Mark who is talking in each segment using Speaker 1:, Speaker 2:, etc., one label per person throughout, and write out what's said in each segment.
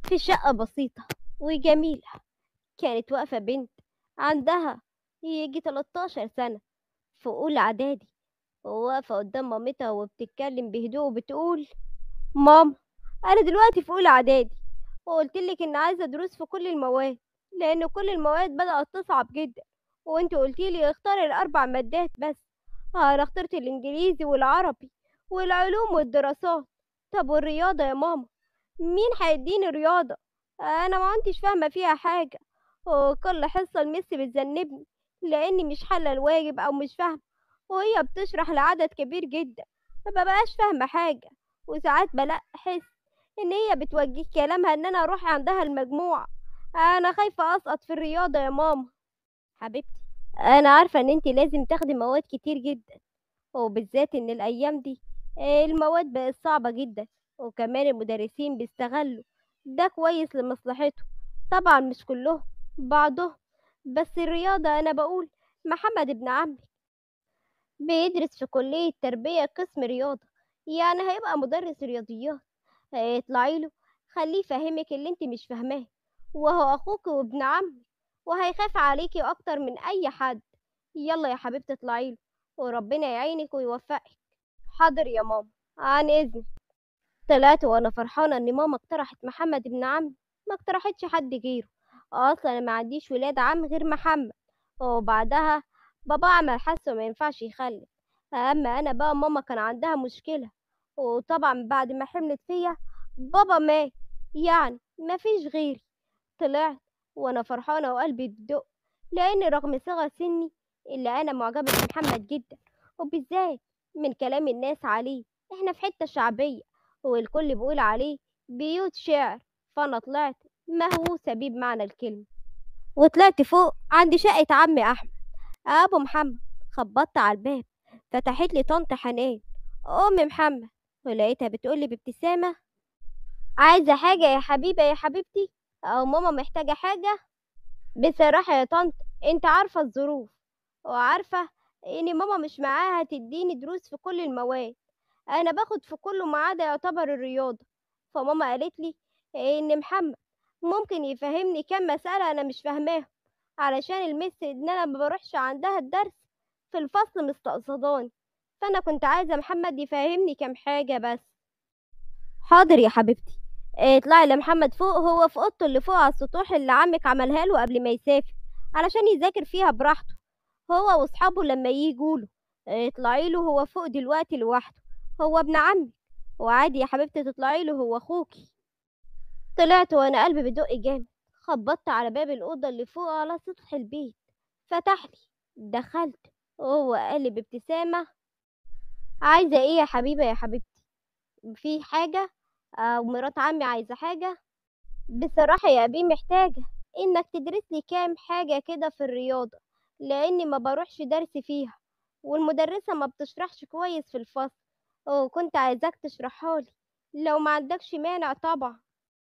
Speaker 1: في شقة بسيطة وجميلة كانت واقفة بنت عندها يجي 13 سنة في أولى إعدادي وواقفة قدام مامتها وبتتكلم بهدوء وبتقول ماما أنا دلوقتي في أولى إعدادي وقلتلك إن عايزة دروس في كل المواد لأن كل المواد بدأت تصعب جدا وانت قلتيلي اختاري الأربع مادات بس أنا اخترت الإنجليزي والعربي والعلوم والدراسات طب والرياضة يا ماما مين هيديني رياضة أنا ما كنتش فاهمة فيها حاجة وكل حصة المس بتذنبني لأني مش حالة الواجب أو مش فاهمة وهي بتشرح لعدد كبير جدا مببقاش فاهمة حاجة وساعات بلاحظ إن هي بتوجه كلامها إن أنا أروح عندها المجموعة أنا خايفة أسقط في الرياضة يا ماما حبيبتي أنا عارفة إن انتي لازم تاخدي مواد كتير جدا وبالذات إن الأيام دي المواد بقت صعبة جدا وكمان المدرسين بيستغلوا ده كويس لمصلحته طبعا مش كلهم بعضهم بس الرياضة أنا بقول محمد ابن عمي بيدرس في كلية تربية قسم رياضة يعني هيبقى مدرس رياضيات اطلعي له خليه يفهمك اللي انت مش فاهماه وهو أخوك وابن عمي وهيخاف عليكي أكتر من أي حد يلا يا حبيبتي اطلعي له وربنا يعينك ويوفقك حاضر يا ماما عن إذنك طلعت وأنا فرحانة إن ماما اقترحت محمد ابن عمي ما اقترحتش حد غيره اصلا أنا ما عنديش ولاد عم غير محمد وبعدها بابا عمل حاسه ما ينفعش يخلف اما انا بقى ماما كان عندها مشكله وطبعا بعد ما حملت فيا بابا مات يعني ما فيش غيري طلعت وانا فرحانه وقلبي بدق لان رغم صغر سني الا انا معجبه بمحمد جدا وبالذات من كلام الناس عليه احنا في حته شعبيه والكل بيقول عليه بيوت شعر فانا طلعت مهووسة بيه بمعنى الكلمة وطلعت فوق عند شقة عمي أحمد أبو محمد خبطت على الباب فتحت لي طنط حنان أم محمد ولقيتها بتقولي بابتسامة عايزة حاجة يا حبيبة يا حبيبتي أو ماما محتاجة حاجة بصراحة يا طنط انت عارفة الظروف وعارفة ان ماما مش معاها تديني دروس في كل المواد انا باخد في كله ما عدا يعتبر الرياضة فماما قالت لي ان محمد ممكن يفهمني كام مسألة أنا مش فاهماهم علشان المس إن أنا ما بروحش عندها الدرس في الفصل مستقصداني فأنا كنت عايزة محمد يفهمني كام حاجة بس حاضر يا حبيبتي اطلعي لمحمد فوق هو في اوضته اللي فوق على السطوح اللي عمك عملها له قبل ما يسافر علشان يذاكر فيها براحته هو واصحابه لما يجوله اطلعي له هو فوق دلوقتي لوحده هو ابن عمك وعادي يا حبيبتي تطلعي له هو اخوكي طلعت وانا قلبي بدق جامد خبطت على باب الاوضه اللي فوق على سطح البيت فتح لي دخلت وهو قال لي بابتسامه عايزه ايه يا حبيبه يا حبيبتي في حاجه او مرات عمي عايزه حاجه بصراحه يا ابي محتاجه انك تدرس لي كام حاجه كده في الرياضه لاني ما بروحش درس فيها والمدرسه ما بتشرحش كويس في الفصل وكنت عايزاك تشرحها لي لو ما عندكش مانع طبعا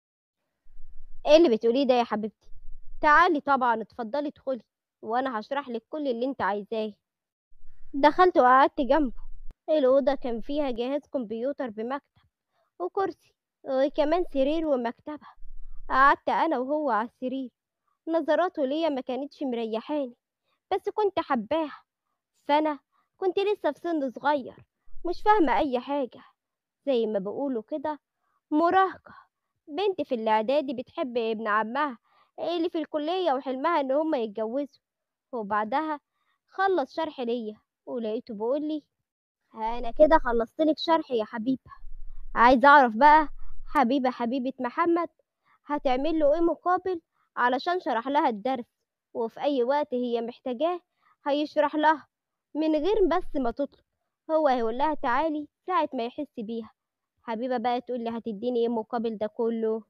Speaker 1: ايه اللي بتقوليه ده يا حبيبتي تعالي طبعا اتفضلي ادخلي وانا هشرح لك كل اللي انت عايزاه دخلت وقعدت جنبه الأوضة كان فيها جهاز كمبيوتر بمكتب وكرسي وكمان سرير ومكتبة قعدت أنا وهو على السرير نظراته ليا ما كانتش مريحاني بس كنت حباها فأنا كنت لسه في سن صغير مش فاهمة أي حاجة زي ما بيقولوا كده مراهقة بنت في الإعدادي بتحب ابن عمها اللي في الكلية وحلمها إن هما يتجوزوا وبعدها خلص شرح ليا ولقيته بيقولي أنا كده خلصتلك شرح يا حبيبة عايز أعرف بقى حبيبة حبيبة محمد هتعمل له إيه مقابل علشان شرح لها الدرس وفي أي وقت هي محتاجاه هيشرح لها من غير بس ما تطلب هو هيقول لها تعالي ساعة ما يحس بيها حبيبة بقى تقول لي هتديني ايه مقابل ده كله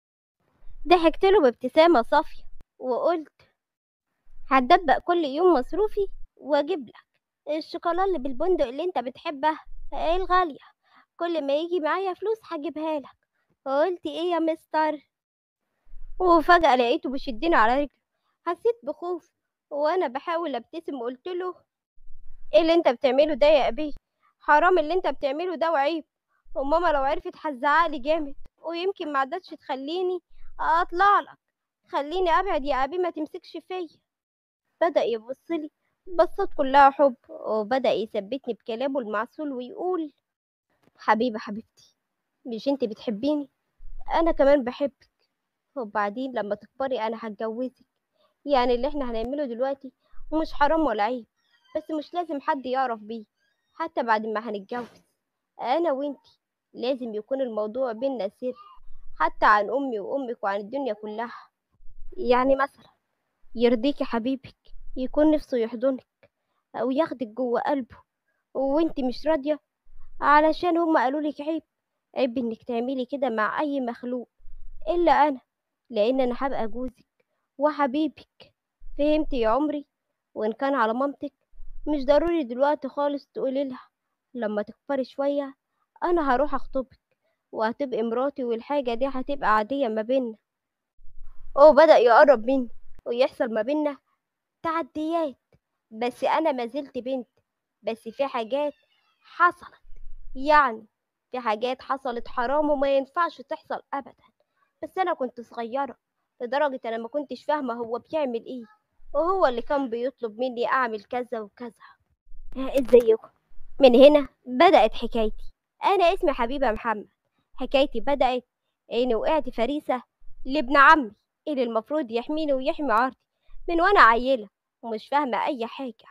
Speaker 1: ضحكت له بابتسامة صافية وقلت هتدبق كل يوم مصروفي واجيب لك الشوكولا اللي بالبندق اللي انت بتحبها ايه الغالية كل ما يجي معايا فلوس هجيبها لك قلت ايه يا مستر وفجأة لقيته بيشدني على رجله حسيت بخوف وانا بحاول ابتسم قلت له ايه اللي انت بتعمله ده يا ابي حرام اللي انت بتعمله ده وعيب وماما لو عرفت هتزعقلي جامد ويمكن ما عادتش تخليني اطلع لك خليني ابعد يا ابي ما تمسكش فيا بدأ يبصلي بصات كلها حب وبدأ يثبتني بكلامه المعسول ويقول حبيبة حبيبتي مش انت بتحبيني انا كمان بحبك وبعدين لما تكبري انا هتجوزك يعني اللي احنا هنعمله دلوقتي مش حرام ولا عيب بس مش لازم حد يعرف بيه حتى بعد ما هنتجوز انا وانتي لازم يكون الموضوع بينا سر حتى عن امي وامك وعن الدنيا كلها يعني مثلا يرضيكي حبيبك يكون نفسه يحضنك او ياخدك جوه قلبه وانتي مش راضيه علشان هما قالولك عيب عيب انك تعملي كده مع اي مخلوق الا انا لان انا هبقى جوزك وحبيبك فهمتي يا عمري وان كان على مامتك مش ضروري دلوقتي خالص تقولي لها لما تكبري شويه انا هروح اخطبك وهتبقي مراتي والحاجه دي هتبقى عاديه ما بينا وبدأ يقرب مني ويحصل ما بينا تعديات بس انا ما زلت بنت بس في حاجات حصلت يعني في حاجات حصلت حرام وما ينفعش تحصل ابدا بس انا كنت صغيره لدرجه انا ما كنتش فاهمه هو بيعمل ايه وهو اللي كان بيطلب مني اعمل كذا وكذا ازيكم من هنا بدأت حكايتي انا اسمي حبيبه محمد حكايتي بدأت اني وقعت فريسه لابن عمي اللي المفروض يحميني ويحمي عرضي من وانا عيله ومش فاهمه اي حاجه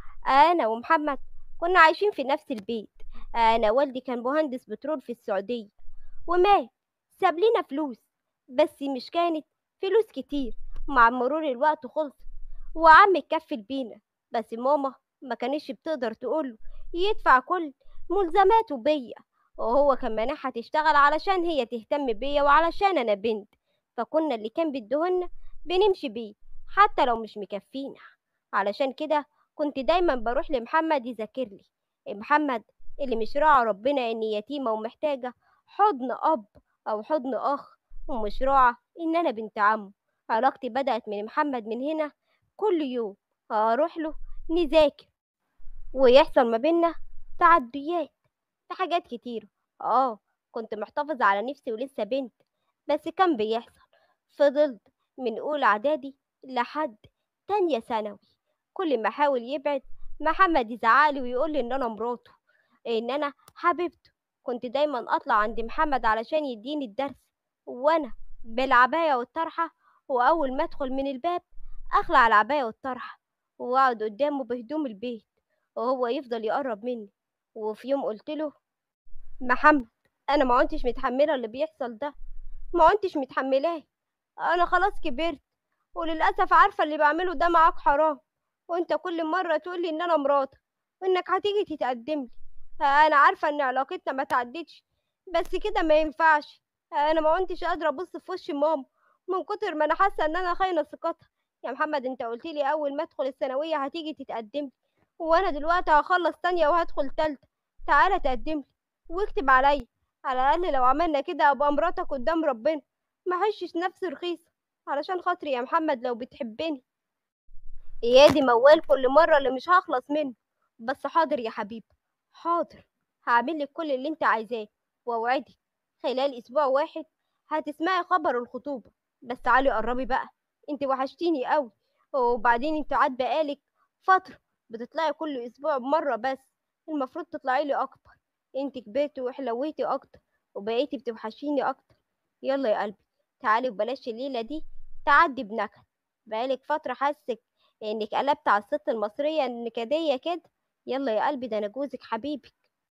Speaker 1: انا ومحمد كنا عايشين في نفس البيت انا والدي كان مهندس بترول في السعوديه ومات ساب لنا فلوس بس مش كانت فلوس كتير مع مرور الوقت خلصت وعم اتكفل بينا بس ماما ما كانتش بتقدر تقوله يدفع كل ملزماته بيا وهو كان مانعها تشتغل علشان هي تهتم بيا وعلشان انا بنت فكنا اللي كان بيدهن بنمشي بيه حتى لو مش مكفينا علشان كده كنت دايما بروح لمحمد يذاكر لي محمد اللي مش راعى ربنا اني يتيمة ومحتاجة حضن اب او حضن اخ ومش راعى ان انا بنت عمه علاقتي بدأت من محمد من هنا كل يوم اروح له نذاكر ويحصل ما بينا تعديات في حاجات كتير اه كنت محتفظة على نفسي ولسه بنت بس كان بيحصل فضلت من اولى اعدادي لحد تانية ثانوي كل ما احاول يبعد محمد يزعقلي ويقول لي ان انا مراته ان انا حبيبته كنت دايما اطلع عند محمد علشان يديني الدرس وانا بالعباية والطرحة واول ما ادخل من الباب اخلع العباية والطرحة واقعد قدامه بهدوم البيت وهو يفضل يقرب مني وفي يوم قلت له محمد انا ما كنتش متحمله اللي بيحصل ده ما كنتش متحملاه انا خلاص كبرت وللاسف عارفه اللي بعمله ده معاك حرام وانت كل مره تقولي ان انا مراتك وانك هتيجي تتقدم لي انا عارفه ان علاقتنا ما تعدتش بس كده ما ينفعش انا ما كنتش قادره ابص في وش ماما من كتر ما انا حاسه ان انا خاينه ثقتها يا محمد انت قلت لي اول ما ادخل الثانويه هتيجي تتقدم لي وانا دلوقتي هخلص تانية وهدخل تالتة تعالى تقدم لي واكتب عليا على الاقل لو عملنا كده ابقى مراتك قدام ربنا ما احسش نفسي رخيصه علشان خاطري يا محمد لو بتحبني ايادي موال كل مره اللي مش هخلص منه بس حاضر يا حبيبي حاضر هعمل لك كل اللي انت عايزاه واوعدك خلال اسبوع واحد هتسمعي خبر الخطوبه بس تعالي قربي بقى انت وحشتيني قوي وبعدين انت قاعد بقالك فتره بتطلعي كل اسبوع مره بس المفروض تطلعي لي اكتر انت كبرتي وحلويتي اكتر وبقيتي بتوحشيني اكتر يلا يا قلبي تعالي وبلاش الليله دي تعدي بنكد بقالك فتره حاسك انك قلبت على الست المصريه النكديه كده يلا يا قلبي ده انا جوزك حبيبك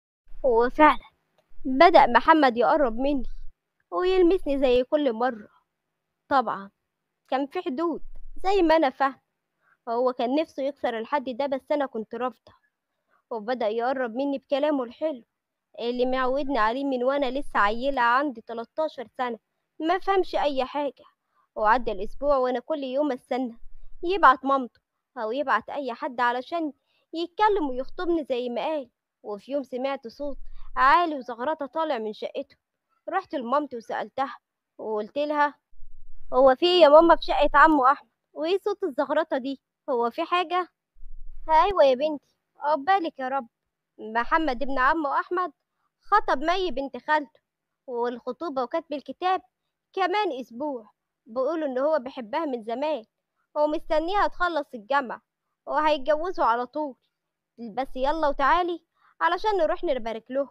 Speaker 1: وفعلا بدأ محمد يقرب مني ويلمسني زي كل مرة طبعا كان في حدود زي ما أنا فاهم هو كان نفسه يكسر الحد ده بس أنا كنت رافضة وبدأ يقرب مني بكلامه الحلو اللي معودني عليه من وأنا لسه عيلة عندي 13 سنة ما فهمش أي حاجة وعدى الأسبوع وأنا كل يوم استنى يبعت مامته أو يبعت أي حد علشان يتكلم ويخطبني زي ما قال وفي يوم سمعت صوت عالي وزغرطة طالع من شقته رحت لمامتي وسألتها وقلت لها هو في إيه يا ماما في شقة عمو أحمد وإيه صوت الزغرطة دي هو في حاجة أيوة يا بنتي عقبالك يا رب محمد ابن عمو أحمد خطب مي بنت خالته والخطوبة وكتب الكتاب كمان أسبوع بيقولوا إن هو بيحبها من زمان ومستنيها تخلص الجامعة وهيتجوزوا على طول بس يلا وتعالي علشان نروح نبارك له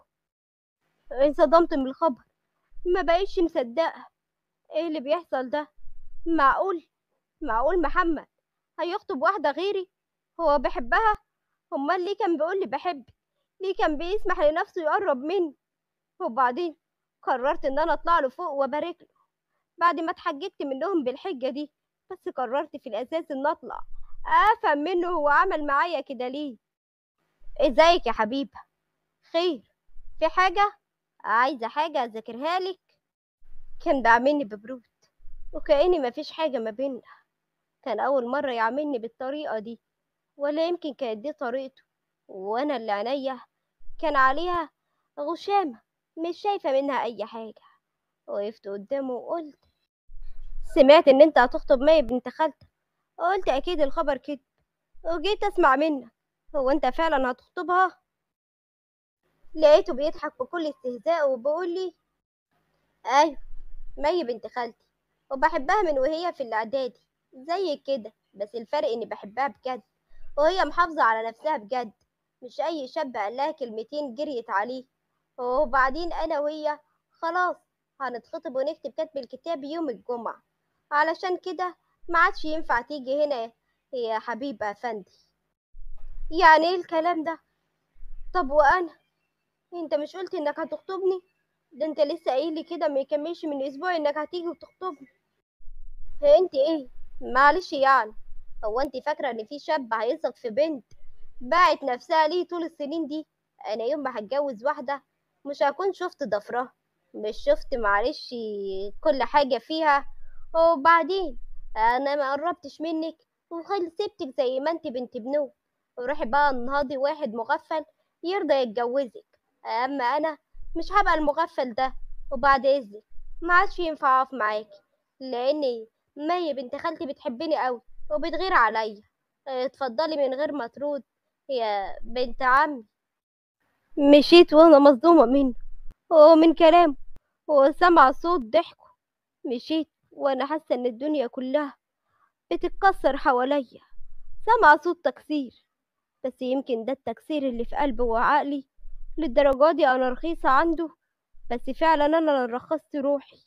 Speaker 1: انصدمت من الخبر ما بقيتش مصدقة ايه اللي بيحصل ده معقول معقول محمد هيخطب واحدة غيري هو بيحبها امال ليه كان بيقول لي بحب ليه كان بيسمح لنفسه يقرب مني وبعدين قررت ان انا اطلع له فوق وابارك له بعد ما اتحججت منهم بالحجة دي بس قررت في الاساس ان اطلع افهم منه هو عمل معايا كده ليه ازيك يا حبيبة خير في حاجة عايزة حاجة اذاكرها لك كان بيعاملني ببرود وكأني مفيش حاجة ما بينا كان أول مرة يعاملني بالطريقة دي ولا يمكن كانت دي طريقته وأنا اللي عينيا كان عليها غشامة مش شايفة منها أي حاجة وقفت قدامه وقلت سمعت إن أنت هتخطب مي بنت خالتك قلت أكيد الخبر كده وجيت أسمع منك هو أنت فعلا هتخطبها لقيته بيضحك بكل استهزاء وبيقول لي أيوة مي بنت خالتي وبحبها من وهي في الإعدادي زي كده بس الفرق إني بحبها بجد وهي محافظة على نفسها بجد مش أي شاب قالها كلمتين جريت عليه وبعدين أنا وهي خلاص هنتخطب ونكتب كتب الكتاب يوم الجمعة علشان كده ما عادش ينفع تيجي هنا يا حبيبة أفندي يعني ايه الكلام ده طب وأنا انت مش قلت انك هتخطبني ده انت لسه قايل لي كده ما يكملش من اسبوع انك هتيجي وتخطبني هي انت ايه معلش يعني هو انت فاكره ان في شاب هيثق في بنت باعت نفسها ليه طول السنين دي انا يوم ما هتجوز واحده مش هكون شفت ضفرها مش شفت معلش كل حاجه فيها وبعدين انا ما قربتش منك وخل سبتك زي ما انت بنت بنوت وروحي بقى انهضي واحد مغفل يرضى يتجوزك اما انا مش هبقى المغفل ده وبعد اذنك ما عادش ينفع اقف معاكي لان مي بنت خالتي بتحبني قوي وبتغير عليا اتفضلي من غير ما ترد يا بنت عمي مشيت وانا مصدومة منه ومن كلامه وسمع صوت ضحكه مشيت وانا حاسة ان الدنيا كلها بتتكسر حواليا سمع صوت تكسير بس يمكن ده التكسير اللي في قلبي وعقلي للدرجة دي انا رخيصة عنده بس فعلا انا اللي رخصت روحي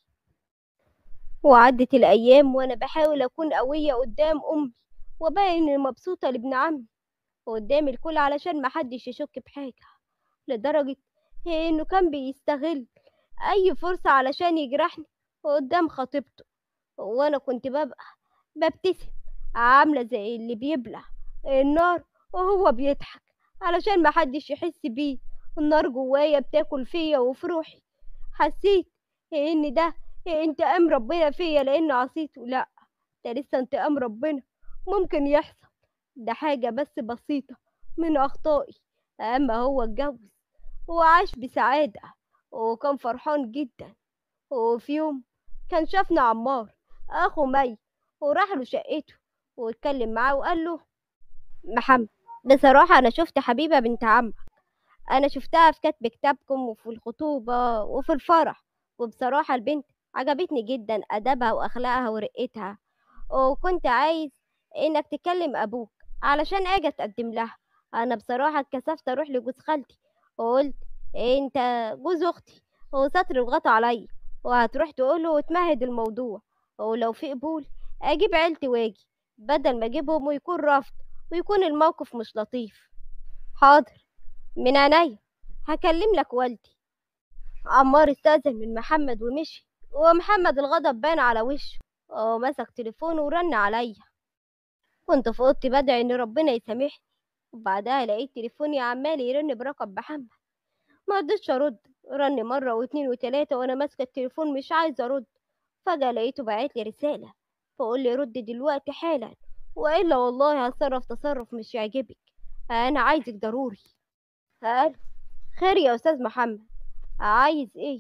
Speaker 1: وعدت الايام وانا بحاول اكون قوية قدام امي وباين اني مبسوطة لابن عمي وقدام الكل علشان محدش يشك بحاجة لدرجة انه كان بيستغل اي فرصة علشان يجرحني قدام خطيبته وانا كنت ببقى ببتسم عاملة زي اللي بيبلع النار وهو بيضحك علشان محدش يحس بيه النار جوايا بتاكل فيا وفي روحي حسيت ان ده انتقام ربنا فيا لان عصيته لا ده لسه انتقام ربنا ممكن يحصل ده حاجة بس بسيطة من أخطائي أما هو اتجوز وعاش بسعادة وكان فرحان جدا وفي يوم كان شافنا عمار أخو مي وراح له شقته واتكلم معاه وقال له محمد بصراحة أنا شفت حبيبة بنت عمك أنا شفتها في كتب كتابكم وفي الخطوبة وفي الفرح وبصراحة البنت عجبتني جدا أدبها وأخلاقها ورقتها وكنت عايز إنك تكلم أبوك علشان أجي أتقدم لها أنا بصراحة اتكسفت أروح لجوز خالتي وقلت أنت جوز أختي وستر وغطى عليا وهتروح تقوله وتمهد الموضوع ولو في قبول أجيب عيلتي واجي بدل ما أجيبهم ويكون رفض ويكون الموقف مش لطيف حاضر من عينيا هكلم لك والدي عمار استأذن من محمد ومشي ومحمد الغضب بان على وشه ومسك تليفونه ورن عليا كنت في اوضتي بدعي ان ربنا يسامحني وبعدها لقيت تليفوني عمال يرن برقم محمد ما قدرتش ارد رن مره واتنين وتلاته وانا ماسكه التليفون مش عايزه ارد فجاه لقيته بعت لي رساله فقول لي رد دلوقتي حالا والا والله هتصرف تصرف مش يعجبك انا عايزك ضروري قال خير يا استاذ محمد عايز ايه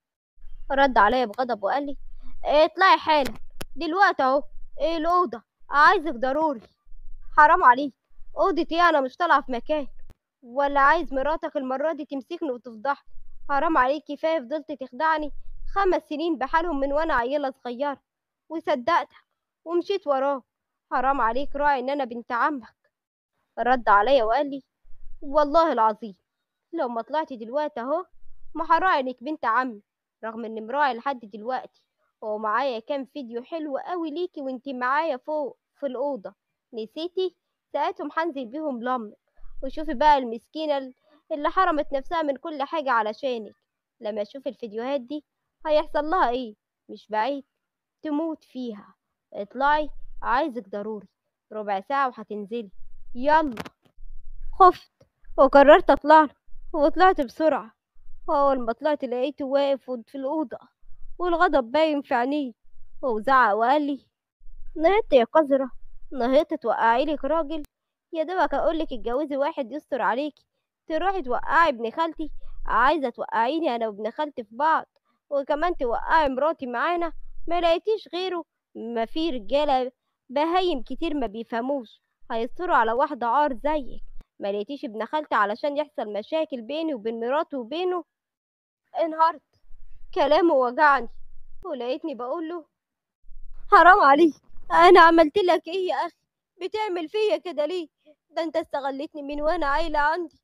Speaker 1: رد عليا بغضب وقال لي اطلعي حالا دلوقتي اهو ايه الاوضه عايزك ضروري حرام عليك اوضتي انا مش طالعه في مكان ولا عايز مراتك المره دي تمسكني وتفضحني حرام عليك كفايه فضلت تخدعني خمس سنين بحالهم من وانا عيله صغيره وصدقتك ومشيت وراك حرام عليك راعي ان انا بنت عمك رد عليا وقال لي والله العظيم لو ما طلعتي دلوقتي اهو ما هراعي انك بنت عمي رغم اني مراعي لحد دلوقتي ومعايا كام فيديو حلو قوي ليكي وانتي معايا فوق في الأوضة نسيتي ساعتهم هنزل بيهم لأمك وشوفي بقى المسكينة اللي حرمت نفسها من كل حاجة علشانك لما اشوف الفيديوهات دي هيحصل لها ايه مش بعيد تموت فيها اطلعي عايزك ضروري ربع ساعة وهتنزلي يلا خفت وقررت اطلع له وطلعت بسرعة وأول ما طلعت لقيته واقف في الأوضة والغضب باين في عينيه وزعق وقال لي نهضت يا قذرة نهضت توقعي لك راجل يا دوبك اقولك اتجوزي واحد يستر عليكي تروحي توقعي ابن خالتي عايزة توقعيني انا وابن خالتي في بعض وكمان توقعي مراتي معانا ما لقيتيش غيره ما في رجالة بهايم كتير ما بيفهموش هيستروا على واحدة عار زيك ما لقيتيش ابن خالتي علشان يحصل مشاكل بيني وبين مراته وبينه انهارت كلامه وجعني ولقيتني بقول له حرام عليك انا عملت لك ايه يا اخي بتعمل فيا كده ليه ده انت استغلتني من وانا عيلة عندي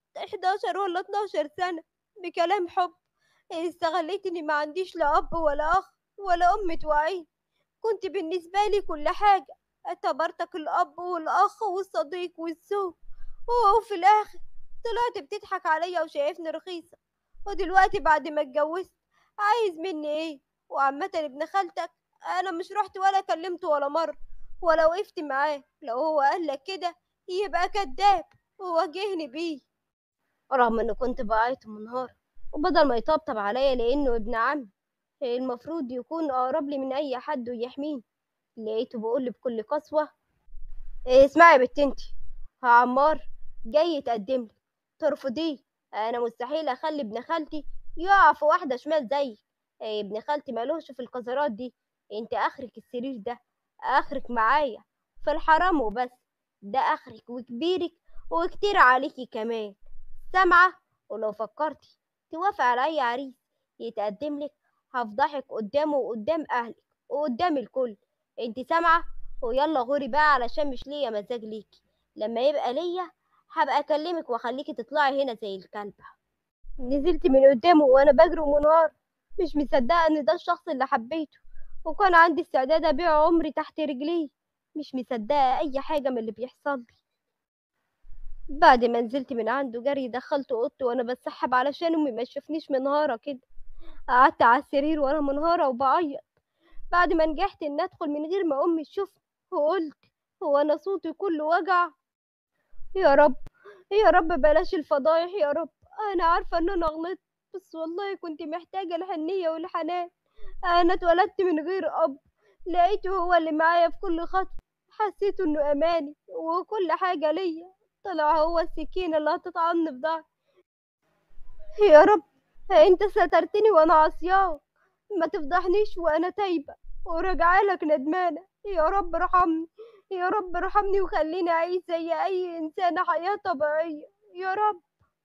Speaker 1: 11 ولا 12 سنة بكلام حب استغلتني ما عنديش لا اب ولا اخ ولا ام توعين كنت بالنسبة لي كل حاجة اعتبرتك الاب والاخ والصديق والزوج وفي الاخر طلعت بتضحك عليا وشايفني رخيصة ودلوقتي بعد ما اتجوزت عايز مني ايه وعامة ابن خالتك انا مش رحت ولا كلمته ولا مرة ولا وقفت معاه لو هو قالك كده يبقى كداب وواجهني بيه رغم اني كنت بعيط منهار وبدل ما يطبطب عليا لانه ابن عمي المفروض يكون اقرب لي من اي حد ويحميني لقيته بيقول لي بكل قسوة إيه اسمعي يا بنت انتي عمار جاي يتقدم لي ترفضيه انا مستحيل اخلي ابن خالتي يقع في واحدة شمال زيك إيه ابن خالتي مالوش في القذرات دي انت اخرك السرير ده اخرك معايا في الحرام وبس ده اخرك وكبيرك وكتير عليكي كمان سامعة ولو فكرتي توافق على اي عريس يتقدم لك هفضحك قدامه وقدام اهلك وقدام الكل انت سامعة ويلا غوري بقى علشان مش ليا مزاج ليكي لما يبقى ليا هبقى اكلمك واخليكي تطلعي هنا زي الكلبة نزلت من قدامه وانا بجري ومنهار مش مصدقة ان ده الشخص اللي حبيته وكان عندي استعداد ابيع عمري تحت رجليه مش مصدقة اي حاجة من اللي بيحصل لي بعد ما نزلت من عنده جري دخلت اوضتي وانا بسحب علشان امي ما تشوفنيش منهارة كده قعدت على السرير وانا منهارة وبعيط بعد ما نجحت ان ادخل من غير ما امي تشوفني وقلت هو انا صوتي كله وجع يا رب يا رب بلاش الفضايح يا رب انا عارفة ان انا غلطت بس والله كنت محتاجة الحنية والحنان انا اتولدت من غير اب لقيته هو اللي معايا في كل خطوة حسيت انه اماني وكل حاجة ليا طلع هو السكينة اللي هتطعني في ظهري يا رب انت سترتني وانا عصياك ما تفضحنيش وانا تايبة وراجعة لك ندمانة يا رب ارحمني يا رب ارحمني وخليني اعيش زي اي انسانة حياة طبيعية يا رب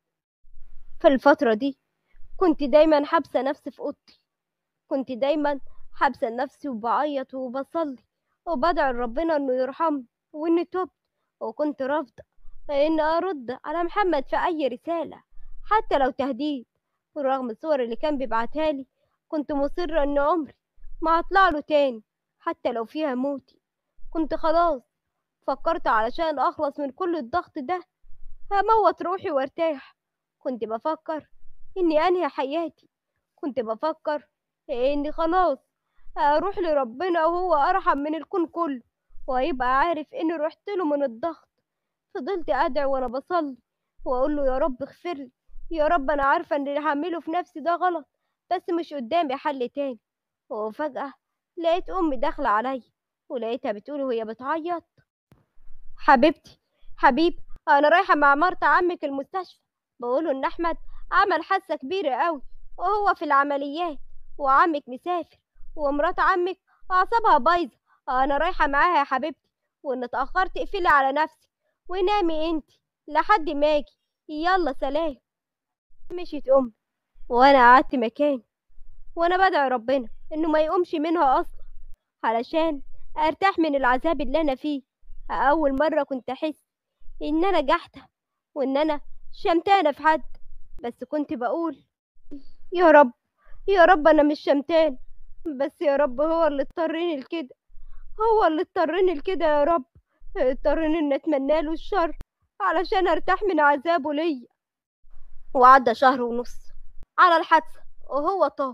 Speaker 1: في الفترة دي كنت دايما حابسة نفسي في اوضتي كنت دايما حابسة نفسي وبعيط وبصلي وبدعي ربنا انه يرحمني واني تبت وكنت رافضة ان ارد على محمد في اي رسالة حتى لو تهديد ورغم الصور اللي كان بيبعتها لي كنت مصرة ان عمري ما هطلع له تاني حتى لو فيها موتي كنت خلاص فكرت علشان اخلص من كل الضغط ده هموت روحي وارتاح كنت بفكر اني انهي حياتي كنت بفكر اني خلاص اروح لربنا وهو ارحم من الكون كله وهيبقى عارف اني رحت له من الضغط فضلت ادعي وانا بصلي واقول له يا رب اغفر لي يا رب انا عارفه ان اللي هعمله في نفسي ده غلط بس مش قدامي حل تاني وفجأة لقيت امي داخله عليا ولقيتها بتقول وهي بتعيط حبيبتي حبيب انا رايحه مع مرت عمك المستشفى بقوله ان احمد عمل حادثه كبيره قوي وهو في العمليات وعمك مسافر ومرات عمك اعصابها بايظه انا رايحه معاها يا حبيبتي وان اتاخرت اقفلي على نفسك ونامي انتي لحد ما اجي يلا سلام مشيت امي وانا قعدت مكاني وانا بدعي ربنا انه ما يقومش منها اصلا علشان ارتاح من العذاب اللي انا فيه اول مرة كنت احس ان انا جحدة وان انا شمتانة في حد بس كنت بقول يا رب يا رب انا مش شمتان بس يا رب هو اللي اضطرني لكده هو اللي اضطرني لكده يا رب اضطرني ان اتمنى له الشر علشان ارتاح من عذابه ليا وعدى شهر ونص على الحادثة وهو طاب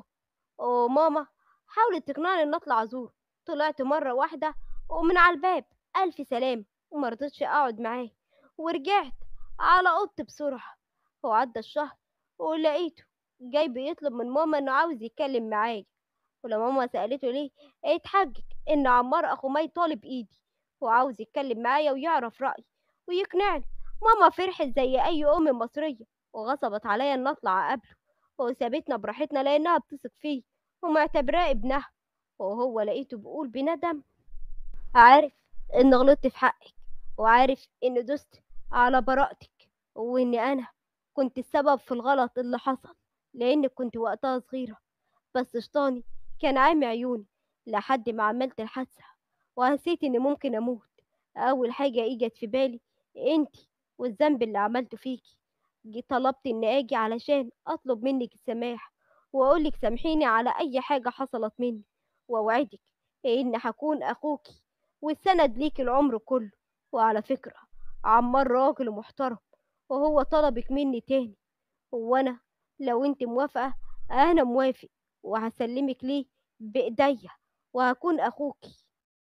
Speaker 1: وماما حاولت تقنعني ان اطلع ازوره طلعت مرة واحدة ومن على الباب الف سلام ومرضتش اقعد معاه ورجعت على اوضتي بسرعة وعدى الشهر ولقيته جاي بيطلب من ماما انه عاوز يتكلم معايا ولما ماما سألته ليه اتحجج ان عمار اخو مي طالب ايدي وعاوز يتكلم معايا ويعرف رأيي ويقنعني ماما فرحت زي اي ام مصرية وغصبت عليا ان اطلع اقابله وسابتنا براحتنا لانها بتثق فيه ومعتبراه ابنها وهو لقيته بيقول بندم عارف ان غلطت في حقك وعارف ان دست على براءتك وان انا كنت السبب في الغلط اللي حصل لانك كنت وقتها صغيرة بس شيطاني كان عامي عيوني لحد ما عملت الحادثة وحسيت اني ممكن اموت اول حاجة اجت في بالي انتي والذنب اللي عملته فيكي جيت طلبت اني اجي علشان اطلب منك السماح واقولك سامحيني على اي حاجة حصلت مني واوعدك اني هكون اخوكي والسند ليك العمر كله وعلى فكرة عمار راجل محترم وهو طلبك مني تاني وانا لو انت موافقة انا موافق وهسلمك ليه بايديا وهكون اخوكي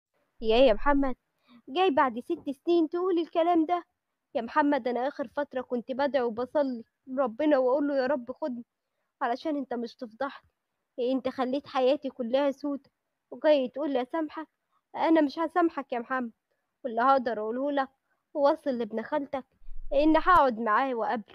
Speaker 1: يا يا محمد جاي بعد ست سنين تقول الكلام ده يا محمد انا اخر فترة كنت بدعي وبصلي ربنا واقول له يا رب خدني علشان انت مش تفضحني انت خليت حياتي كلها سودة وجاي تقول لي اسامحك انا مش هسامحك يا محمد واللي هقدر اقوله لك وصل لابن خالتك ان هقعد معاه وقابله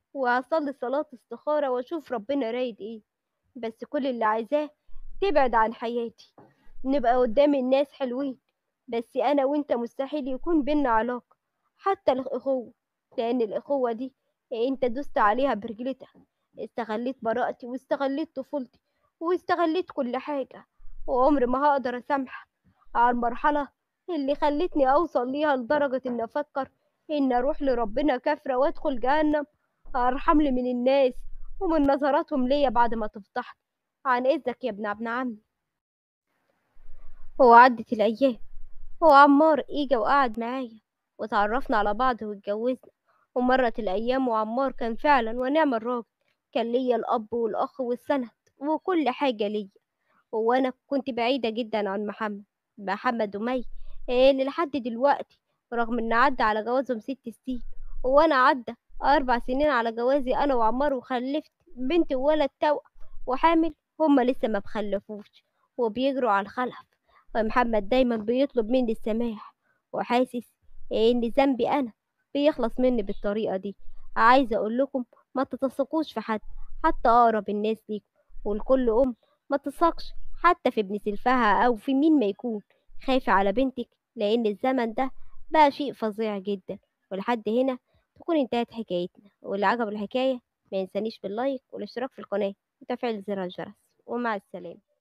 Speaker 1: وهصلي صلاة استخارة واشوف ربنا رايد ايه بس كل اللي عايزاه تبعد عن حياتي نبقى قدام الناس حلوين بس انا وانت مستحيل يكون بينا علاقة حتى الاخوة لان الاخوة دي انت دوست عليها برجلتك استغليت براءتي واستغليت طفولتي واستغليت كل حاجة وعمر ما هقدر اسامحك على المرحلة اللي خلتني اوصل ليها لدرجة ان افكر ان اروح لربنا كافرة وادخل جهنم ارحم لي من الناس ومن نظراتهم ليا بعد ما تفضحني عن اذنك يا ابن ابن عمي وعدت الايام وعمار اجا وقعد معايا وتعرفنا على بعض واتجوزنا ومرت الايام وعمار كان فعلا ونعم الراجل كان ليا الاب والاخ والسند وكل حاجة ليا وانا كنت بعيدة جدا عن محمد محمد ومي اللي لحد دلوقتي رغم ان عدى على جوازهم ست سنين وانا عدى اربع سنين على جوازي انا وعمار وخلفت بنت وولد توأم وحامل هما لسه ما بخلفوش وبيجروا على الخلف ومحمد دايما بيطلب مني السماح وحاسس ان ذنبي انا بيخلص مني بالطريقة دي عايزة اقول لكم ما تتثقوش في حد حتى اقرب الناس ليكم ولكل ام ما تثقش حتى في ابن سلفها او في مين ما يكون خايفة على بنتك لان الزمن ده بقى شيء فظيع جدا ولحد هنا تكون انتهت حكايتنا واللي عجب الحكاية ما ينسانيش باللايك والاشتراك في القناة وتفعيل زر الجرس ومع السلامة